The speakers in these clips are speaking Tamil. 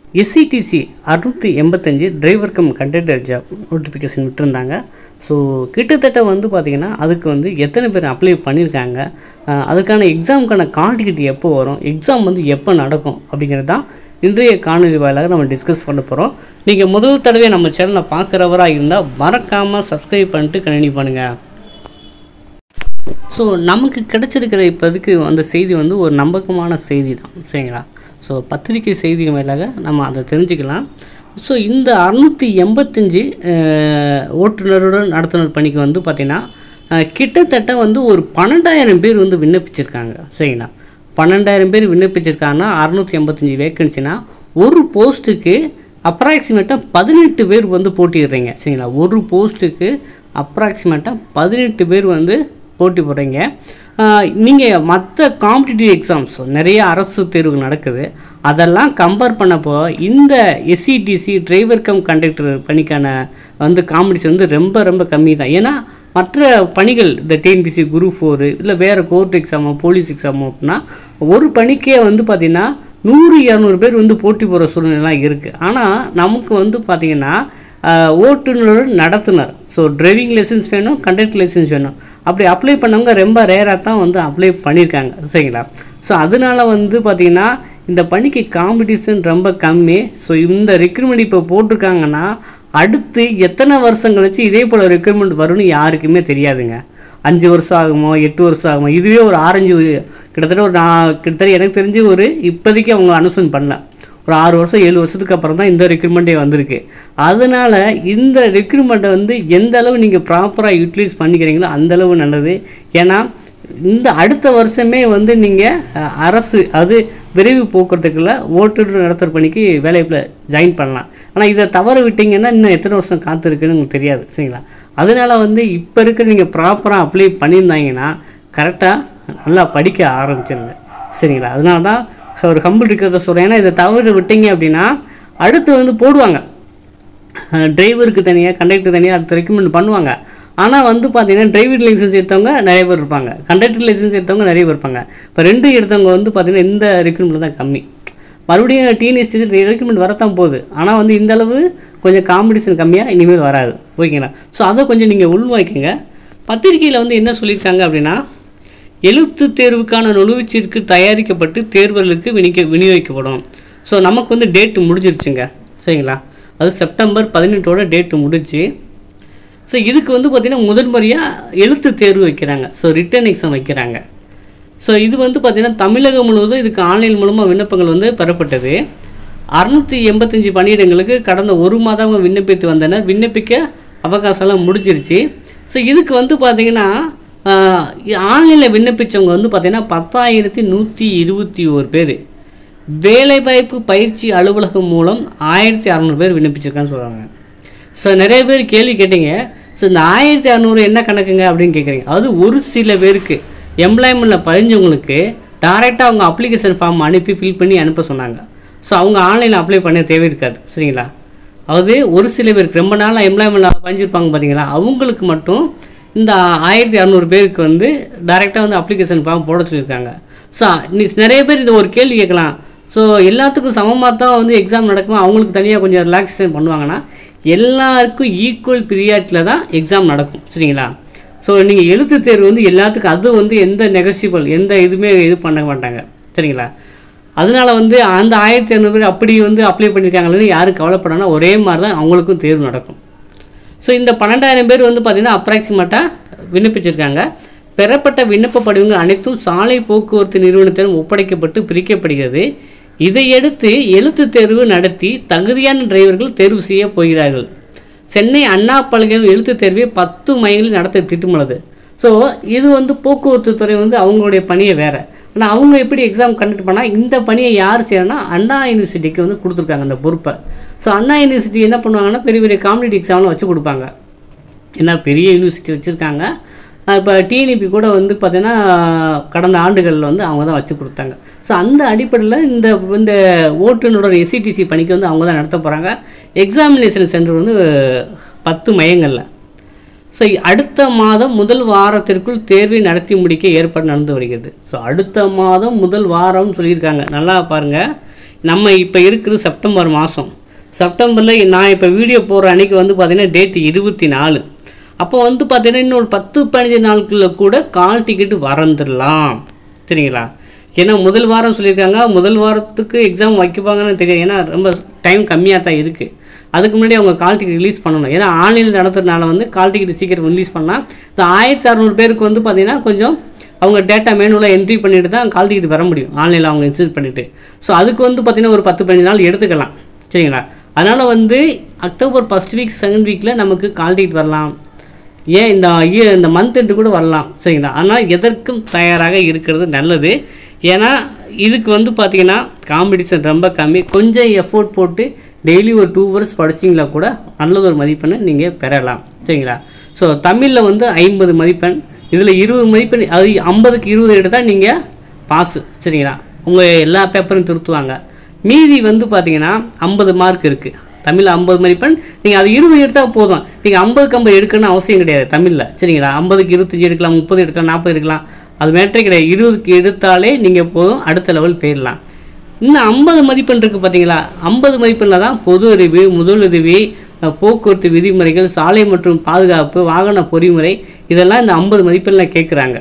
எஸ்சிடிசி அறுநூற்றி எண்பத்தஞ்சு driver cum conductor job notification விட்டுருந்தாங்க ஸோ கிட்டத்தட்ட வந்து பார்த்திங்கன்னா அதுக்கு வந்து எத்தனை பேர் அப்ளை பண்ணியிருக்காங்க அஹ் அதுக்கான எக்ஸாமுக்கான கால் டிக்கெட் எப்போ வரும் எக்ஸாம் வந்து எப்போ நடக்கும் அப்படிங்கிறது தான் இன்றைய காணொலி வாயிலாக நம்ம டிஸ்கஸ் பண்ண போகிறோம் நீங்கள் முதல் தடவை நம்ம சேனலை பார்க்குறவராக இருந்தால் மறக்காமல் சப்ஸ்கிரைப் பண்ணிட்டு கண்டினியூ பண்ணுங்கள் ஸோ நமக்கு கிடைச்சிருக்கிற இப்போதைக்கு அந்த செய்தி வந்து ஒரு நம்பகமான செய்தி தான் சரிங்களா ஸோ பத்திரிகை செய்தி மேலாக நம்ம அதை தெரிஞ்சுக்கலாம் ஸோ இந்த அறுநூற்றி எண்பத்தஞ்சு ஓட்டுநருடன் நடத்துனர் பணிக்கு வந்து பார்த்திங்கன்னா அஹ், கிட்டத்தட்ட வந்து ஒரு பன்னெண்டாயிரம் பேர் வந்து விண்ணப்பிச்சிருக்காங்க சரிங்களா பன்னெண்டாயிரம் பேர் விண்ணப்பிச்சிருக்காங்கன்னா அறுநூற்றி எண்பத்தஞ்சு வேக்கன்சினா ஒரு போஸ்ட்டுக்கு அப்ராக்சிமேட்டாக பதினெட்டு பேர் வந்து போட்டிடுறீங்க சரிங்களா ஒரு போஸ்ட்டுக்கு அப்ராக்சிமேட்டாக பதினெட்டு பேர் வந்து போட்டி போடுறீங்க நீங்கள் மற்ற காம்படிட்டிவ் எக்ஸாம்ஸ் நிறைய அரசு தேர்வுகள் நடக்குது அதெல்லாம் கம்பேர் பண்ணப்போ இந்த எஸ்சிடிசி டிரைவர் கம் கண்டக்டர் பணிக்கான வந்து காம்படிஷன் வந்து ரொம்ப ரொம்ப கம்மி தான் ஏன்னா மற்ற பணிகள் இந்த டிஎன்பிசி குரூப் ஃபோரு இல்லை வேறு கோர்ட் எக்ஸாமோ போலீஸ் எக்ஸாமோ அப்படின்னா ஒரு பணிக்கே வந்து பார்த்திங்கன்னா நூறு இரநூறு பேர் வந்து போட்டி போகிற சூழ்நிலைலாம் இருக்குது ஆனால் நமக்கு வந்து பார்த்திங்கன்னா ஆஹ், ஓட்டுநர் நடத்துனர் ஸோ டிரைவிங் லைசன்ஸ் வேணும் கண்டக்டர் லைசன்ஸ் வேணும் அப்படி அப்ளை பண்ணவங்க ரொம்ப ரேராக தான் வந்து அப்ளை பண்ணியிருக்காங்க சரிங்களா ஸோ அதனால வந்து பார்த்திங்கன்னா இந்த பணிக்கு காம்படிஷன் ரொம்ப கம்மி ஸோ இந்த ரெக்ரூட்மெண்ட் இப்போ போட்டிருக்காங்கன்னா அடுத்து எத்தனை வருஷம் கழிச்சு இதே போல் ரெக்ரூட்மெண்ட் வரும்னு யாருக்குமே தெரியாதுங்க அஞ்சு வருஷம் ஆகுமோ எட்டு வருஷம் ஆகுமோ இதுவே ஒரு ஆரஞ்சு கிட்டத்தட்ட ஒரு நான் கிட்டத்தட்ட எனக்கு தெரிஞ்சு ஒரு இப்போதைக்கு அவங்க அனுசன் பண்ணல ஒரு ஆறு வருஷம் ஏழு வருஷத்துக்கு அப்புறம் தான் இந்த ரெக்ரூட்மெண்ட்டே வந்திருக்கு அதனால் இந்த ரெக்ரூட்மெண்ட்டை வந்து எந்த அளவு நீங்கள் ப்ராப்பராக யூட்டிலைஸ் பண்ணிக்கிறீங்களோ அந்த அளவு நல்லது ஏன்னா இந்த அடுத்த வருஷமே வந்து நீங்கள் அரசு அது விரைவு போக்குவரத்துக்குள்ள ஓட்டுநர் நடத்துகிற பணிக்கு வேலையில் ஜாயின் பண்ணலாம் ஆனால் இதை தவற விட்டீங்கன்னா இன்னும் எத்தனை வருஷம் காத்திருக்குன்னு உங்களுக்கு தெரியாது சரிங்களா அதனால வந்து இப்போ இருக்கிற நீங்கள் ப்ராப்பராக அப்ளை பண்ணியிருந்தாங்கன்னா கரெக்டாக நல்லா படிக்க ஆரம்பிச்சிருங்க சரிங்களா அதனால தான் ஒரு கம்பல் இருக்கிறத சொல்கிறேன் ஏன்னா இதை தவறு விட்டீங்க அப்படின்னா அடுத்து வந்து போடுவாங்க டிரைவருக்கு தனியாக கண்டக்டர் தனியாக அடுத்து ரெக்கமெண்ட் பண்ணுவாங்க ஆனால் வந்து பார்த்தீங்கன்னா டிரைவர் லைசன்ஸ் எடுத்தவங்க நிறைய பேர் இருப்பாங்க கண்டக்டர் லைசன்ஸ் எடுத்தவங்க நிறைய பேர் இருப்பாங்க இப்போ ரெண்டு எடுத்தவங்க வந்து பார்த்தீங்கன்னா இந்த ரெக்ரூட்மெண்ட் தான் கம்மி மறுபடியும் டிஎன்எஸ்டி ரெக்ரூட்மெண்ட் வரத்தான் போகுது ஆனால் வந்து இந்த அளவு கொஞ்சம் காம்படிஷன் கம்மியாக இனிமேல் வராது ஓகேங்களா ஸோ அதை கொஞ்சம் நீங்கள் உள்வாய்க்குங்க பத்திரிக்கையில் வந்து என்ன சொல்லியிருக்காங்க அப்படின்னா எழுத்து தேர்வுக்கான நுழைவுச்சீர்க்கு தயாரிக்கப்பட்டு தேர்வர்களுக்கு வினிக்க விநியோகிக்கப்படும் ஸோ நமக்கு வந்து டேட்டு முடிஞ்சிருச்சுங்க சரிங்களா அது செப்டம்பர் பதினெட்டோட டேட்டு முடிஞ்சு ஸோ இதுக்கு வந்து பார்த்திங்கன்னா முதன்முறையாக எழுத்து தேர்வு வைக்கிறாங்க ஸோ ரிட்டன் எக்ஸாம் வைக்கிறாங்க ஸோ இது வந்து பார்த்திங்கன்னா தமிழகம் முழுவதும் இதுக்கு ஆன்லைன் மூலமாக விண்ணப்பங்கள் வந்து பெறப்பட்டது அறுநூற்றி எண்பத்தஞ்சு பணியிடங்களுக்கு கடந்த ஒரு மாதம் விண்ணப்பித்து வந்தனர் விண்ணப்பிக்க அவகாசம்லாம் முடிஞ்சிருச்சு ஸோ இதுக்கு வந்து பார்த்திங்கன்னா ஆன்லைனில் விண்ணப்பித்தவங்க வந்து பார்த்திங்கன்னா பத்தாயிரத்தி நூற்றி இருபத்தி ஒரு பேர் வேலைவாய்ப்பு பயிற்சி அலுவலகம் மூலம் ஆயிரத்தி அறநூறு பேர் விண்ணப்பிச்சிருக்கான்னு சொல்கிறாங்க ஸோ நிறைய பேர் கேள்வி கேட்டீங்க ஸோ இந்த ஆயிரத்தி அறநூறு என்ன கணக்குங்க அப்படின்னு கேட்குறீங்க அது ஒரு சில பேருக்கு எம்ப்ளாய்மெண்ட்டில் பதிஞ்சவங்களுக்கு டைரெக்டாக அவங்க அப்ளிகேஷன் ஃபார்ம் அனுப்பி ஃபில் பண்ணி அனுப்ப சொன்னாங்க ஸோ அவங்க ஆன்லைனில் அப்ளை பண்ண தேவை இருக்காது சரிங்களா அதாவது ஒரு சில பேருக்கு ரொம்ப நாளாக எம்ப்ளாய்மெண்ட்டில் பதிஞ்சிருப்பாங்க பார்த்தீங்களா அவங்களுக்கு மட்டும் இந்த ஆயிரத்தி அறநூறு பேருக்கு வந்து டைரெக்டாக வந்து அப்ளிகேஷன் ஃபார்ம் போட சொல்லியிருக்காங்க ஸோ நிறைய பேர் இந்த ஒரு கேள்வி கேட்கலாம் ஸோ எல்லாத்துக்கும் சமமாக தான் வந்து எக்ஸாம் நடக்குமா அவங்களுக்கு தனியாக கொஞ்சம் ரிலாக்ஸேஷன் பண்ணுவாங்கன்னா எல்லாருக்கும் ஈக்குவல் பீரியாட்டில் தான் எக்ஸாம் நடக்கும் சரிங்களா ஸோ நீங்கள் எழுத்து தேர்வு வந்து எல்லாத்துக்கும் அது வந்து எந்த நெகசிபிள் எந்த இதுவுமே இது பண்ண மாட்டாங்க சரிங்களா அதனால வந்து அந்த ஆயிரத்தி இரநூறு பேர் அப்படி வந்து அப்ளை பண்ணியிருக்காங்களேன்னு யாரும் கவலைப்படானா ஒரே மாதிரி தான் அவங்களுக்கும் தேர்வு நடக்கும் ஸோ இந்த பன்னெண்டாயிரம் பேர் வந்து பார்த்திங்கன்னா அப்ராக்சிமேட்டாக விண்ணப்பிச்சிருக்காங்க பெறப்பட்ட விண்ணப்ப படிவங்கள் அனைத்தும் சாலை போக்குவரத்து நிறுவனத்திடம் ஒப்படைக்கப்பட்டு பிரிக்கப்படுகிறது இதையடுத்து எழுத்து தேர்வு நடத்தி தகுதியான டிரைவர்கள் தேர்வு செய்ய போகிறார்கள் சென்னை அண்ணா பல்கலை எழுத்து தேர்வை பத்து மையங்களில் நடத்த திட்டமுள்ளது ஸோ இது வந்து போக்குவரத்து துறை வந்து அவங்களுடைய பணியை வேறு ஆனால் அவங்க எப்படி எக்ஸாம் கண்டக்ட் பண்ணால் இந்த பணியை யார் செய்யறனா அண்ணா யூனிவர்சிட்டிக்கு வந்து கொடுத்துருக்காங்க அந்த பொறுப்பை ஸோ அண்ணா யூனிவர்சிட்டி என்ன பண்ணுவாங்கன்னா பெரிய பெரிய காம்படிட்டிவ் எக்ஸாம்லாம் வச்சு கொடுப்பாங்க ஏன்னா பெரிய யூனிவர்சிட்டி வச்சுருக்காங்க இப்போ டிஎன்இபி கூட வந்து பார்த்தீங்கன்னா கடந்த ஆண்டுகளில் வந்து அவங்க தான் வச்சு கொடுத்தாங்க ஸோ அந்த அடிப்படையில் இந்த இந்த ஓட்டுநரோட எஸ்சிடிசி பணிக்கு வந்து அவங்க தான் நடத்த போகிறாங்க எக்ஸாமினேஷன் சென்டர் வந்து பத்து மையங்களில் ஸோ அடுத்த மாதம் முதல் வாரத்திற்குள் தேர்வை நடத்தி முடிக்க ஏற்பாடு நடந்து வருகிறது ஸோ அடுத்த மாதம் முதல் வாரம்னு சொல்லியிருக்காங்க நல்லா பாருங்கள் நம்ம இப்போ இருக்கிறது செப்டம்பர் மாதம் செப்டம்பரில் நான் இப்போ வீடியோ போடுற அன்னைக்கு வந்து பார்த்தீங்கன்னா டேட் இருபத்தி நாலு அப்போ வந்து பார்த்தீங்கன்னா இன்னொரு பத்து பதினஞ்சு நாட்களில் கூட கால் டிக்கெட்டு வரந்துடலாம் சரிங்களா ஏன்னா முதல் வாரம் சொல்லியிருக்காங்க முதல் வாரத்துக்கு எக்ஸாம் வைக்கப்பாங்கன்னு தெரியும் ஏன்னா ரொம்ப டைம் கம்மியாக தான் இருக்குது அதுக்கு முன்னாடி அவங்க கால் டிக்கெட் ரிலீஸ் பண்ணணும் ஏன்னா ஆன்லைனில் நடத்துறதுனால வந்து கால் டிக்கெட் சீக்கிரம் ரிலீஸ் பண்ணால் இந்த ஆயிரத்தி அறநூறு பேருக்கு வந்து பார்த்தீங்கன்னா கொஞ்சம் அவங்க டேட்டா மேனுவலாக என்ட்ரி பண்ணிட்டு தான் கால் டிக்கெட் வர முடியும் ஆன்லைனில் அவங்க இன்ஸ்டியூட் பண்ணிவிட்டு ஸோ அதுக்கு வந்து பார்த்தீங்கன்னா ஒரு பத்து பதினஞ்சு நாள் எடுத்துக்கலாம் சரிங்களா அதனால் வந்து அக்டோபர் ஃபஸ்ட் வீக் செகண்ட் வீக்கில் நமக்கு கால் டிக்கெட் வரலாம் ஏன் இந்த இய- இந்த மந்த் எண்டு கூட வரலாம் சரிங்களா ஆனால் எதற்கும் தயாராக இருக்கிறது நல்லது ஏன்னா இதுக்கு வந்து பார்த்தீங்கன்னா காம்படிஷன் ரொம்ப கம்மி கொஞ்சம் எஃபோர்ட் போட்டு டெய்லி ஒரு டூ ஹவர்ஸ் படிச்சிங்களா கூட நல்லது ஒரு மதிப்பெண்ணை நீங்கள் பெறலாம் சரிங்களா ஸோ தமிழில் வந்து ஐம்பது மதிப்பெண் இதில் இருபது மதிப்பெண் அது ஐம்பதுக்கு இருபது எடுத்தால் நீங்கள் பாஸு சரிங்களா உங்கள் எல்லா பேப்பரும் திருத்துவாங்க மீதி வந்து பார்த்தீங்கன்னா ஐம்பது மார்க் இருக்குது தமிழில் ஐம்பது மதிப்பெண் நீங்கள் அது இருபது எடுத்தால் போதும் நீங்கள் ஐம்பதுக்கு ஐம்பது எடுக்கணும்னு அவசியம் கிடையாது தமிழில் சரிங்களா ஐம்பதுக்கு இருபத்தஞ்சி எடுக்கலாம் முப்பது எடுக்கலாம் நாற்பது எடுக்கலாம் அது மேட்டரே கிடையாது இருபதுக்கு எடுத்தாலே நீங்கள் போதும் அடுத்த லெவல் போயிடலாம் இன்னும் ஐம்பது மதிப்பெண் இருக்குது பார்த்தீங்களா ஐம்பது மதிப்பெண்ணில் தான் பொது அறிவு முதலுதவி அஹ், போக்குவரத்து விதிமுறைகள் சாலை மற்றும் பாதுகாப்பு வாகன பொறிமுறை இதெல்லாம் இந்த ஐம்பது மதிப்பெண்ணில் கேட்குறாங்க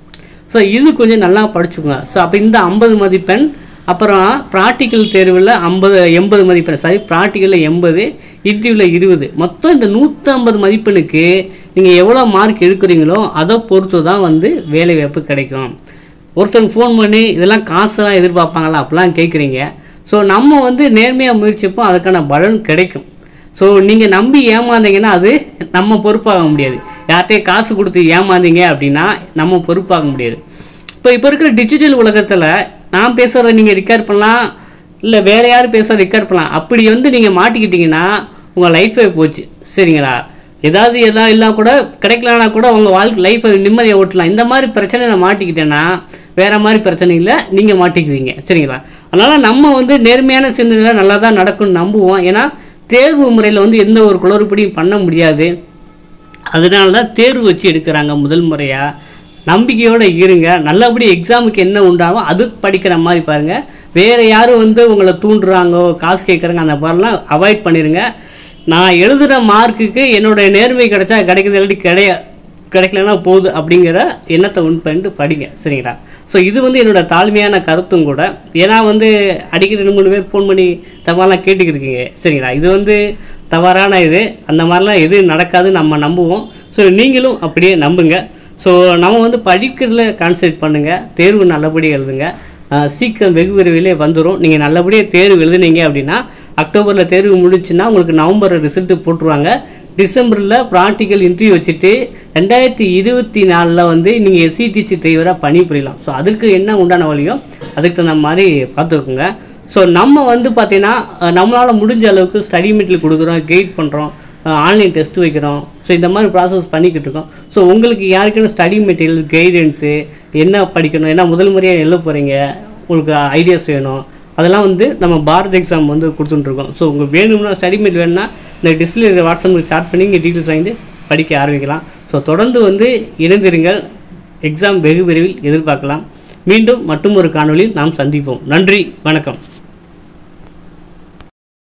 ஸோ இது கொஞ்சம் நல்லா படிச்சுக்கோங்க ஸோ அப்போ இந்த ஐம்பது மதிப்பெண் அப்புறம் ப்ராக்டிக்கல் தேர்வில் ஐம்பது எண்பது மதிப்பெண் சாரி ப்ராக்டிக்கலில் எண்பது இன்டர்வியூவில் இருபது மொத்தம் இந்த நூற்றம்பது மதிப்பெண்ணுக்கு நீங்கள் எவ்வளோ மார்க் எடுக்கிறீங்களோ அதை பொறுத்து தான் வந்து வேலை வாய்ப்பு கிடைக்கும் ஒருத்தருக்கு ஃபோன் பண்ணி இதெல்லாம் காசுலாம் எதிர்பார்ப்பாங்களா அப்படிலாம் கேட்குறீங்க ஸோ நம்ம வந்து நேர்மையாக முயற்சிப்போம் அதுக்கான பலன் கிடைக்கும் ஸோ நீங்கள் நம்பி ஏமாந்தீங்கன்னா அது நம்ம பொறுப்பாக முடியாது யார்கிட்டயும் காசு கொடுத்து ஏமாந்தீங்க அப்படின்னா நம்ம பொறுப்பாக முடியாது இப்போ இப்போ இருக்கிற டிஜிட்டல் உலகத்தில் நான் பேசுகிறத நீங்கள் ரெக்கார்ட் பண்ணலாம் இல்லை வேறு யார் பேசுகிறத ரெக்கார்ட் பண்ணலாம் அப்படி வந்து நீங்கள் மாட்டிக்கிட்டீங்கன்னா உங்கள் லைஃபே போச்சு சரிங்களா ஏதாவது எதாவது இல்லை கூட கிடைக்கலனா கூட உங்கள் வாழ்க்கை லைஃப்பை நிம்மதியாக ஓட்டலாம் இந்த மாதிரி பிரச்சனை நான் மாட்டிக்கிட்டேன்னா வேறு மாதிரி பிரச்சனையில் நீங்கள் மாட்டிக்குவீங்க சரிங்களா அதனால் நம்ம வந்து நேர்மையான சிந்தனையில் நல்லா தான் நடக்கும்னு நம்புவோம் ஏன்னா தேர்வு முறையில் வந்து எந்த ஒரு குளறுபடியும் பண்ண முடியாது அதனால தான் தேர்வு வச்சு எடுக்கிறாங்க முதல் முறையாக நம்பிக்கையோடு இருங்க நல்லபடி எக்ஸாமுக்கு என்ன உண்டாகும் அது படிக்கிற மாதிரி பாருங்கள் வேறு யாரும் வந்து உங்களை தூண்டுறாங்கோ காசு கேட்குறாங்க அந்த மாதிரிலாம் அவாய்ட் பண்ணிடுங்க நான் எழுதுகிற மார்க்குக்கு என்னோட நேர்மை கிடைச்சா கிடைக்கிறது இல்லாட்டி கிடையா கிடைக்கலனா போகுது அப்படிங்கிற எண்ணத்தை உண்டு பண்ணிட்டு படிங்க சரிங்களா ஸோ இது வந்து என்னோட தாழ்மையான கருத்தும் கூட ஏன்னா வந்து அடிக்கடி ரெண்டு மூணு பேர் ஃபோன் பண்ணி தவறாலாம் கேட்டுக்கிருக்கீங்க சரிங்களா இது வந்து தவறான இது அந்த மாதிரிலாம் எதுவும் நடக்காதுன்னு நம்ம நம்புவோம் ஸோ நீங்களும் அப்படியே நம்புங்க ஸோ நம்ம வந்து படிக்கிறதுல கான்சன்ட்ரேட் பண்ணுங்கள் தேர்வு நல்லபடியாக எழுதுங்க ஆஹ் சீக்கிரம் வெகு விரைவிலே வந்துடும் நீங்கள் நல்லபடியாக தேர்வு எழுதுனீங்க அப்படின்னா அக்டோபரில் தேர்வு முடிச்சுன்னா உங்களுக்கு நவம்பர் ரிசல்ட்டு போட்டுருவாங்க டிசம்பரில் ப்ராக்டிக்கல் இன்டர்வியூ வச்சுட்டு ரெண்டாயிரத்தி இருபத்தி நாலில் வந்து நீங்கள் எஸ்சிடிசி டிரைவராக பணி புரியலாம் ஸோ அதுக்கு என்ன உண்டான வழியோ அதுக்கு தகுந்த மாதிரி பார்த்துக்கோங்க ஸோ நம்ம வந்து பார்த்தீங்கன்னா நம்மளால் முடிஞ்ச அளவுக்கு ஸ்டடி மெட்டீரியல் கொடுக்குறோம் கைட் பண்ணுறோம் ஆன்லைன் டெஸ்ட் வைக்கிறோம் ஸோ இந்த மாதிரி ப்ராசஸ் பண்ணிக்கிட்டு இருக்கோம் ஸோ உங்களுக்கு யாருக்குன்னு ஸ்டடி மெட்டீரியல் கைடன்ஸு என்ன படிக்கணும் என்ன முதல் முறையாக எழுத போகிறீங்க உங்களுக்கு ஐடியாஸ் வேணும் அதெல்லாம் வந்து நம்ம பாரத் எக்ஸாம் வந்து கொடுத்துட்டுருக்கோம் ஸோ உங்களுக்கு வேணும்னா ஸ்டடி மெட் வேணும்னா இந்த டிஸ்பிளே இருக்கிற வாட்ஸ்அப்புக்கு சாட் பண்ணி இங்கே டீட்டெயில்ஸ் வாங்கிட்டு படிக்க ஆரம்பிக்கலாம் ஸோ தொடர்ந்து வந்து இணைந்திருங்கள் எக்ஸாம் வெகு விரைவில் எதிர்பார்க்கலாம் மீண்டும் மற்றும் ஒரு காணொளியில் நாம் சந்திப்போம் நன்றி வணக்கம்